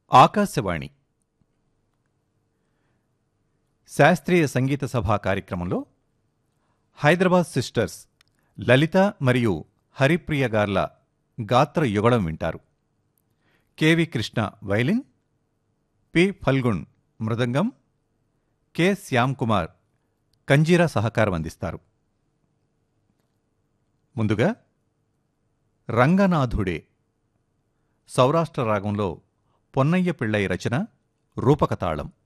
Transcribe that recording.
ఆకాశవాణి శాస్త్రీయ సంగీత సభ కార్యక్రమంలో హైదరాబాద్ సిస్టర్స్ లలిత మరియు హరిప్రియ గార్ల గాత్ర యుగళం వింటారు KV Krishna violin P Phalgun mridangam K Shyam Kumar kanjira సహకారం అందిస్తారు ముందుగా రంగనాథుడే సౌరాష్ట్ర రాగంలో పొన్నయ్య పిళ్ళై రచన రూపకతాళం